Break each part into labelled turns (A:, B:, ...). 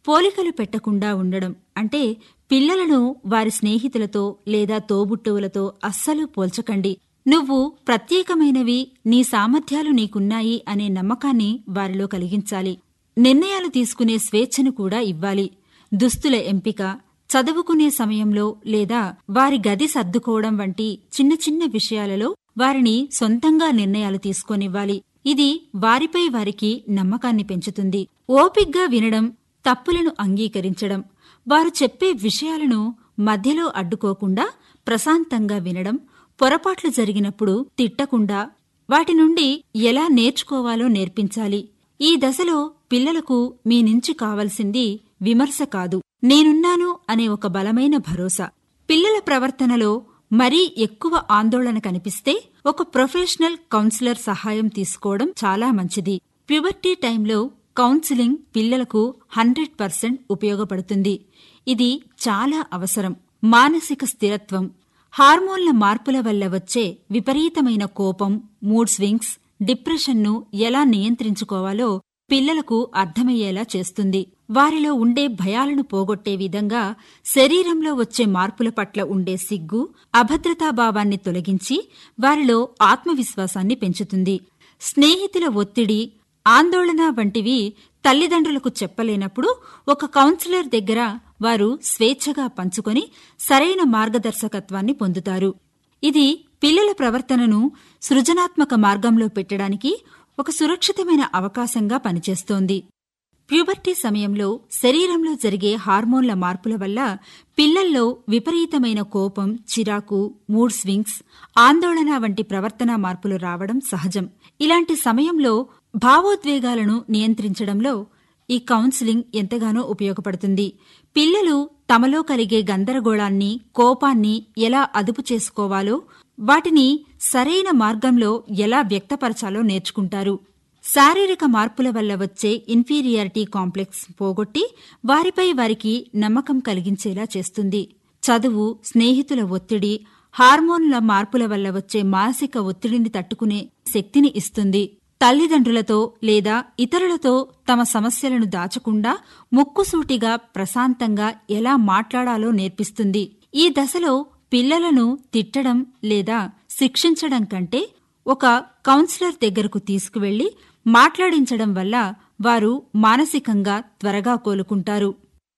A: పోలికలు పెట్టకుండా ఉండడం అంటే పిల్లలను వారి స్నేహితులతో లేదా తోబుట్టువులతో అస్సలు పోల్చకండి నువ్వు ప్రత్యేకమైనవి నీ సామర్థ్యాలు నీకున్నాయి అనే నమ్మకాన్ని వారిలో కలిగించాలి నిర్ణయాలు తీసుకునే స్వేచ్ఛను కూడా ఇవ్వాలి దుస్తుల ఎంపిక చదువుకునే సమయంలో లేదా వారి గది సర్దుకోవడం వంటి చిన్న చిన్న విషయాలలో వారిని సొంతంగా నిర్ణయాలు తీసుకోనివ్వాలి ఇది వారిపై వారికి నమ్మకాన్ని పెంచుతుంది ఓపిగ్గా వినడం తప్పులను అంగీకరించడం వారు చెప్పే విషయాలను మధ్యలో అడ్డుకోకుండా ప్రశాంతంగా వినడం పొరపాట్లు జరిగినప్పుడు తిట్టకుండా వాటి నుండి ఎలా నేర్చుకోవాలో నేర్పించాలి ఈ దశలో పిల్లలకు మీ నుంచి కావలసింది విమర్శ కాదు నేనున్నాను అనే ఒక బలమైన భరోసా పిల్లల ప్రవర్తనలో మరీ ఎక్కువ ఆందోళన కనిపిస్తే ఒక ప్రొఫెషనల్ కౌన్సిలర్ సహాయం తీసుకోవడం చాలా మంచిది ప్యూబర్టీ టైంలో కౌన్సిలింగ్ పిల్లలకు హండ్రెడ్ పర్సెంట్ ఉపయోగపడుతుంది ఇది చాలా అవసరం మానసిక స్థిరత్వం హార్మోన్ల మార్పుల వల్ల వచ్చే విపరీతమైన కోపం మూడ్ స్వింగ్స్ డిప్రెషన్ను ఎలా నియంత్రించుకోవాలో పిల్లలకు అర్థమయ్యేలా చేస్తుంది వారిలో ఉండే భయాలను పోగొట్టే విధంగా శరీరంలో వచ్చే మార్పుల పట్ల ఉండే సిగ్గు అభద్రతాభావాన్ని తొలగించి వారిలో ఆత్మవిశ్వాసాన్ని పెంచుతుంది స్నేహితుల ఒత్తిడి ఆందోళన వంటివి తల్లిదండ్రులకు చెప్పలేనప్పుడు ఒక కౌన్సిలర్ దగ్గర వారు స్వేచ్ఛగా పంచుకొని సరైన మార్గదర్శకత్వాన్ని పొందుతారు ఇది పిల్లల ప్రవర్తనను సృజనాత్మక మార్గంలో పెట్టడానికి ఒక సురక్షితమైన అవకాశంగా పనిచేస్తోంది ప్యూబర్టీ సమయంలో శరీరంలో జరిగే హార్మోన్ల మార్పుల వల్ల పిల్లల్లో విపరీతమైన కోపం చిరాకు మూడ్ స్వింగ్స్ ఆందోళన వంటి ప్రవర్తన మార్పులు రావడం సహజం ఇలాంటి సమయంలో భావోద్వేగాలను నియంత్రించడంలో ఈ కౌన్సిలింగ్ ఎంతగానో ఉపయోగపడుతుంది పిల్లలు తమలో కలిగే గందరగోళాన్ని కోపాన్ని ఎలా అదుపు చేసుకోవాలో వాటిని సరైన మార్గంలో ఎలా వ్యక్తపరచాలో నేర్చుకుంటారు శారీరక మార్పుల వల్ల వచ్చే ఇన్ఫీరియారిటీ కాంప్లెక్స్ పోగొట్టి వారిపై వారికి నమ్మకం కలిగించేలా చేస్తుంది చదువు స్నేహితుల ఒత్తిడి హార్మోన్ల మార్పుల వల్ల వచ్చే మానసిక ఒత్తిడిని తట్టుకునే శక్తిని ఇస్తుంది తల్లిదండ్రులతో లేదా ఇతరులతో తమ సమస్యలను దాచకుండా ముక్కుసూటిగా ప్రశాంతంగా ఎలా మాట్లాడాలో నేర్పిస్తుంది ఈ దశలో పిల్లలను తిట్టడం లేదా శిక్షించడం కంటే ఒక కౌన్సిలర్ దగ్గరకు తీసుకువెళ్లి మాట్లాడించడం వల్ల వారు మానసికంగా త్వరగా కోలుకుంటారు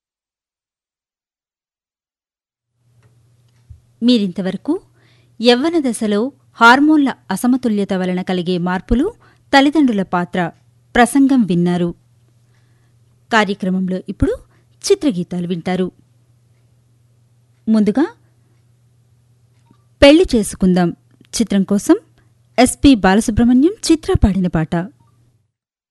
A: మీరింతవరకు యవ్వన దశలో హార్మోన్ల అసమతుల్యత వలన కలిగే మార్పులు తల్లిదండ్రుల పాత్ర ప్రసంగం విన్నారు కార్యక్రమంలో ఇప్పుడు చిత్రగీతాలు వింటారు ముందుగా పెళ్లి చేసుకుందాం చిత్రం కోసం ఎస్పి బాలసుబ్రహ్మణ్యం చిత్ర పాడిన పాట